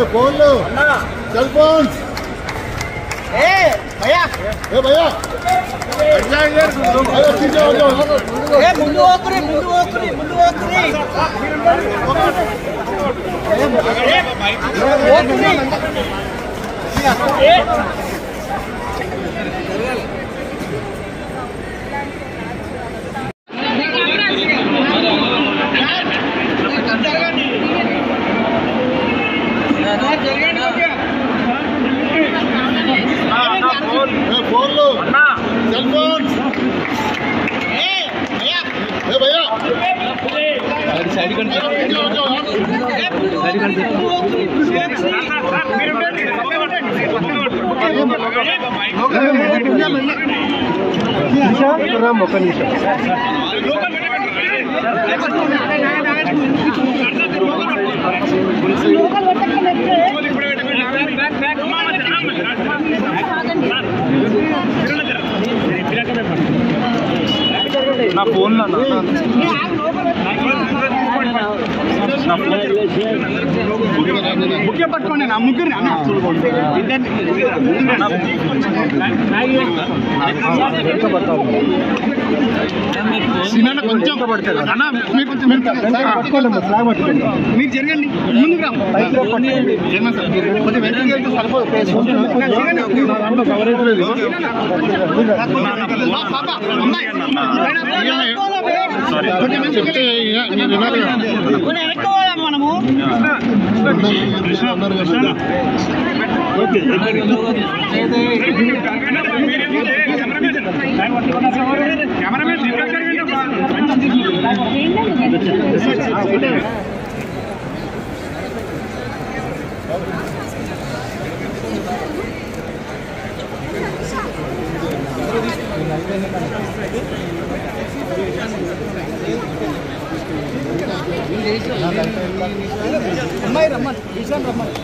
ఫోన్లు cell phones ఏ భయ్యా అయ్యో, తీసే వాళ్ళు. ముందు ఓకురి ముందు ఓకురి ముందు ఓకురి ఏ, ఫోన్లు సెల్ ఫోన్స్ ఏ భయ్యా తీసే వాళ్ళు. నా ఫోన్ నా ముఖ్య పట్టుకోండి నా ముగ్గురు సినిమా కొంచెం అన్న మీరు కొంచెం మీరు జరగండి ముందుకు రా జరగండి సార్ కొంచెం వెనక్కి వెళ్తే సరిపోదు చెప్తే నేను వినాలి వెనక్కోవాలి మనము అమ్మాయి రమ్మని ఈశాన్ రమ్మని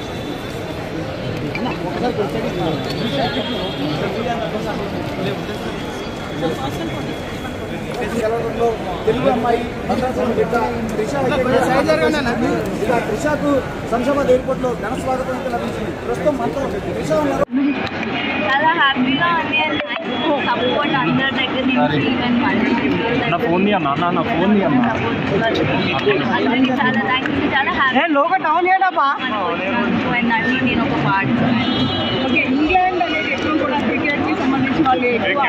గెలవడంలో తెలుగు అమ్మాయి భద్రాచలం బిడ్డ త్రిష ఇలా త్రిషకు శంషాబాద్ ఎయిర్పోర్ట్ లో ఘన స్వాగతం అయితే లభించింది ప్రస్తుతం మనతో త్రిష ఉన్నారు చాలా హ్యాపీగా ఉంది అండ్ సపోర్ట్ అందరి దగ్గర నుంచి ఈవెన్ మళ్ళీ నా ఫోన్ అన్న నా నా ఫోన్ అన్న అందరికీ చాలా థ్యాంక్స్ చాలా హ్యాపీ లోగో డౌన్ చేయడబ్బా అండ్ అట్లా నేను ఒక పార్ట్ ఓకే ఇంగ్లాండ్ అనేది ఎప్పుడు కూడా క్రికెట్ కి సంబంధించి వాళ్ళు ఎక్కువ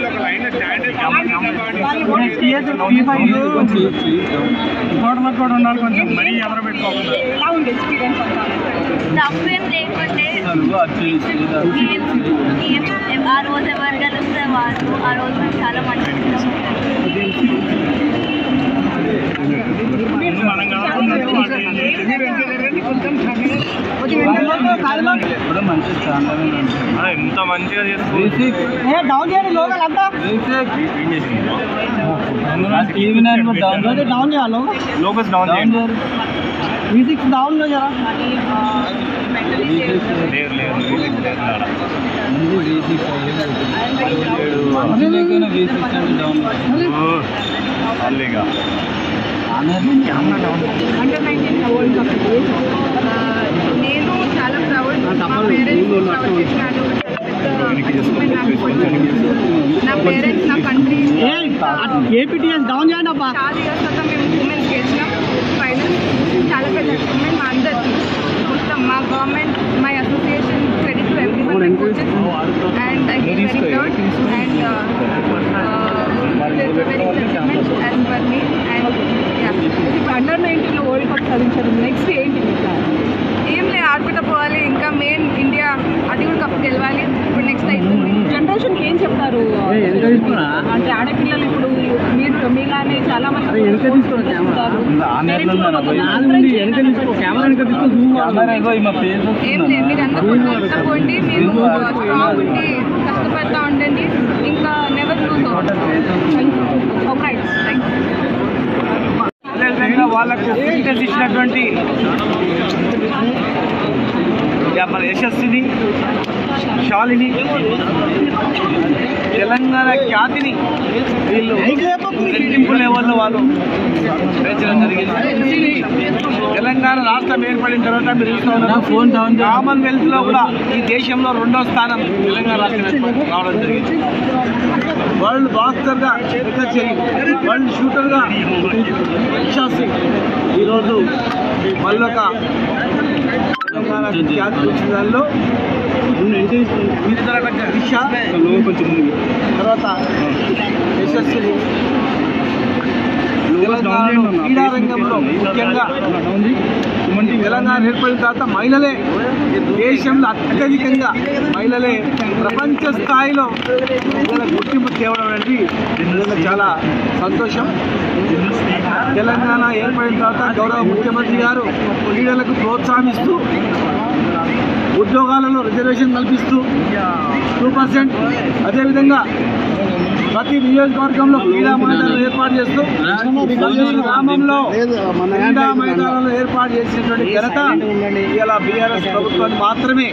కూడా ఉండాలి కొంచెం మరీ ఎదర పెట్టుకోకుండా ఎలా ఉంది ఎక్స్పీరియన్స్ అంతా తప్పేం లేకుంటే ఏం- ఏం- ఆ రోజు ఎవరు గెలిస్తే వాళ్ళు ఆ రోజు నాకు చాలా మంచిగా మనం కాకుండా వాళ్ళు ఏం చేయాలి? ఆ, ఎంత మంచిగా చేస్తుంది ఏ డౌన్ చేయండి లోగల్ అంతా డౌన్ చేయాలి లోకస్ డౌన్ చేయండి మ్యూజిక్ డౌన్ లో జరా లేదు లేదు మ్యూజిక్ లేదు ఆడ. ఓ, అల్లిగా అండర్ నైన్టీన్ వరల్డ్ కప్ నేను చాలా ప్రౌడ్ మా పేరెంట్స్ ప్రౌడ్ చేసినాను నా పేరెంట్స్ నా కంట్రీ ఏపీటీఎస్ డౌన్ చేయండి అబ్బా చాలా ఇయర్స్ తర్వాత మేము ఉమెన్స్ గెలిచినాం ఫైనల్ చాలా పెద్ద అచీవ్మెంట్ మా అందరికీ మొత్తం మా government my association credit to everyone my coaches and I feel very proud and very achievement as per me and under నైన్టీన్లో వరల్డ్ కప్ సాధించారు నెక్స్ట్ ఏంటి మీ plan? ఏం లేదు ఆడుకుంటూ పోవాలి ఇంకా మెయిన్ ఇండియా అది కూడా కప్ గెలవాలి ఇప్పుడు నెక్స్ట్ అవుతుంది జనరేషన్కి ఏం చెప్తారు అంటే ఆడపిల్లలు ఇప్పుడు మీరు మీలానే చాలా మంది ఉంటారు. ఏం లేదు మీరు అందరూ కొంచెం కష్టపడి మీరు స్ట్రాంగ్ ఉండి కష్టపడతా ఉండండి ఇంకా never lose okay thank you వాళ్ళకు ఫిట్నెస్ ఇచ్చినటువంటి యా- మన యశస్విని శాలిని తెలంగాణ ఖ్యాతిని వీళ్ళు రెట్టింపు లెవెల్లో వాళ్ళు పెంచడం జరిగింది తెలంగాణ రాష్ట్రం ఏర్పడిన తర్వాత మీరు చూస్తూ ఉన్నారు కామన్వెల్త్ లో కూడా ఈ దేశంలో రెండో స్థానం తెలంగాణ రాష్ట్రం ఏర్పడి రావడం జరిగింది వరల్డ్ బాక్సర్ గా వరల్డ్ షూటర్ గా ఇషా సింగ్ ఈరోజు మళ్ళొక తెలంగాణ ఖ్యాతి వచ్చిన దానిలో ఇషా తర్వాత యశస్విని తెలంగాణలో క్రీడా రంగంలో ముఖ్యంగా తెలంగాణ ఏర్పడిన తర్వాత మహిళలే దేశంలో అత్యధికంగా మహిళలే ప్రపంచ స్థాయిలో ఇలా గుర్తింపు తేవడం అనేది నిజంగా చాలా సంతోషం తెలంగాణ ఏర్పడిన తర్వాత గౌరవ ముఖ్యమంత్రి గారు క్రీడలకు ప్రోత్సహిస్తూ ఉద్యోగాలలో రిజర్వేషన్ కల్పిస్తూ టూ పర్సెంట్ అదేవిధంగా ప్రతి నియోజకవర్గంలో క్రీడా మైదానాలు ఏర్పాటు చేస్తూ ప్రతి గ్రామంలో క్రీడా మైదానాలు ఏర్పాటు చేసినటువంటి ఘనత ఇలా బీఆర్ఎస్ ప్రభుత్వానికి మాత్రమే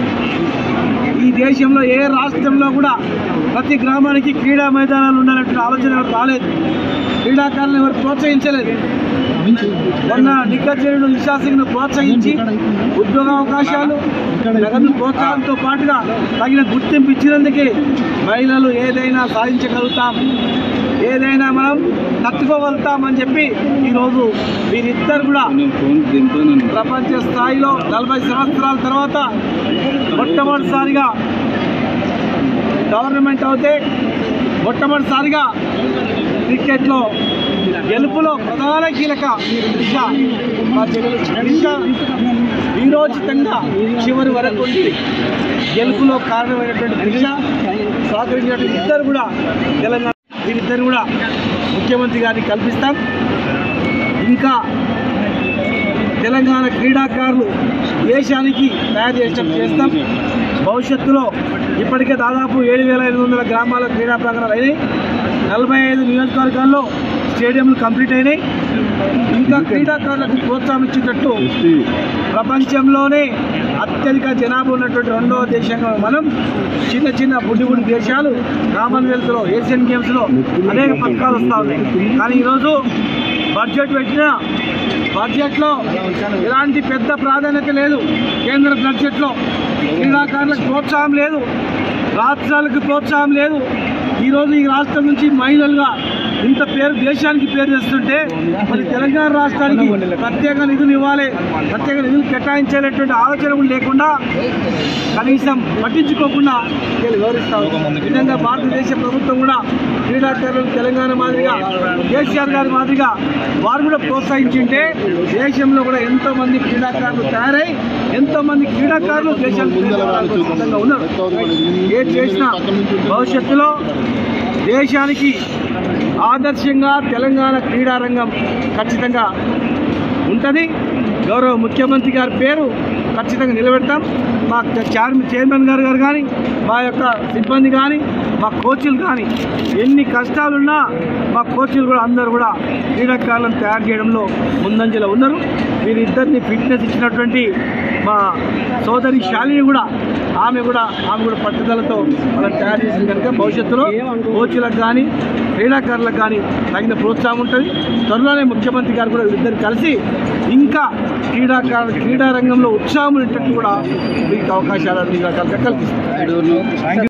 ఈ దేశంలో ఏ రాష్ట్రంలో కూడా ప్రతి గ్రామానికి క్రీడా మైదానాలు ఉండాలంటే ఆలోచన ఎవరు రాలేదు క్రీడాకారులను ఎవరు ప్రోత్సహించలేదు మొన్న నిక్కచేరుడు ఇషా సింగ్ ను ప్రోత్సహించి ఉద్యోగ అవకాశాలు నగదు ప్రోత్సాహంతో పాటుగా తగిన గుర్తింపు ఇచ్చినందుకే మహిళలు ఏదైనా సాధించగలుగుతాం ఏదైనా మనం తట్టుకోగలుగుతామని చెప్పి ఈరోజు వీరిద్దరు కూడా ప్రపంచ స్థాయిలో నలభై సంవత్సరాల తర్వాత మొట్టమొదటిసారిగా గవర్నమెంట్ అవుతే మొట్టమొదటిసారిగా క్రికెట్లో గెలుపులో ప్రధాన కీలక దిశ మా చెల్లెలు దిశ వీరోచితంగా చివరి వరకు ఉండి గెలుపులో కారణమైనటువంటి దిశ సహకరించినటువంటి ఇద్దరు కూడా తెలంగాణ వీరిద్దరు కూడా ముఖ్యమంత్రి గారిని కల్పిస్తాం ఇంకా తెలంగాణ క్రీడాకారులు దేశానికి తయారు చేసడం చేస్తాం భవిష్యత్తులో ఇప్పటికే దాదాపు ఏడు వేల ఐదు వందల గ్రామాల క్రీడా ప్రాంగణాలు అయినాయి నలభై ఐదు నియోజకవర్గాల్లో స్టేడియంలు కంప్లీట్ అయినాయి ఇంకా క్రీడాకారులకు ప్రోత్సాహం ఇచ్చేటట్టు ప్రపంచంలోనే అత్యధిక జనాభా ఉన్నటువంటి రెండవ దేశంగా మనం చిన్న చిన్న బుడ్డి బుడ్డి దేశాలు కామన్వెల్త్లో ఏషియన్ గేమ్స్లో అనేక పథకాలు వస్తూ ఉన్నాయి కానీ ఈరోజు బడ్జెట్ పెట్టినా బడ్జెట్లో ఎలాంటి పెద్ద ప్రాధాన్యత లేదు కేంద్ర బడ్జెట్లో క్రీడాకారులకు ప్రోత్సాహం లేదు రాష్ట్రాలకు ప్రోత్సాహం లేదు ఈరోజు ఈ రాష్ట్రం నుంచి మహిళలుగా ఇంత పేరు దేశానికి పేరు తెస్తుంటే మరి తెలంగాణ రాష్ట్రానికి ప్రత్యేక నిధులు ఇవ్వాలి ప్రత్యేక నిధులు కేటాయించేటటువంటి ఆలోచన కూడా లేకుండా కనీసం పట్టించుకోకుండా వీళ్ళు వివరిస్తారు విధంగా భారతదేశ ప్రభుత్వం కూడా క్రీడాకారులను తెలంగాణ మాదిరిగా కేసీఆర్ గారి మాదిరిగా వారు కూడా ప్రోత్సహించింటే దేశంలో కూడా ఎంతో మంది క్రీడాకారులు తయారై ఎంతో మంది క్రీడాకారులు దేశానికి సిద్ధంగా ఉన్నారు ఏది చేసినా భవిష్యత్తులో దేశానికి ఆదర్శంగా తెలంగాణ క్రీడారంగం ఖచ్చితంగా ఉంటుంది గౌరవ ముఖ్యమంత్రి గారి పేరు ఖచ్చితంగా నిలబెడతాం మా చైర్మన్ చైర్మన్ గారు గారు కానీ మా యొక్క సిబ్బంది కానీ మా కోచ్లు కానీ ఎన్ని కష్టాలున్నా మా కోచ్లు కూడా అందరూ కూడా క్రీడాకారులను తయారు చేయడంలో ముందంజలో ఉన్నారు వీరిద్దరిని ఫిట్నెస్ ఇచ్చినటువంటి మా సోదరి శాలిని కూడా ఆమె కూడా ఆమె కూడా పట్టుదలతో వాళ్ళని తయారు చేసింది కనుక భవిష్యత్తులో కోచ్లకు కానీ క్రీడాకారులకు కానీ తగిన ప్రోత్సాహం ఉంటుంది త్వరలోనే ముఖ్యమంత్రి గారు కూడా వీరిద్దరు కలిసి ఇంకా క్రీడాకారు క్రీడా రంగంలో ఉత్సాహం ఉండేటట్టు కూడా మీకు అవకాశాలు అన్ని రకాలుగా కల్పిస్తారు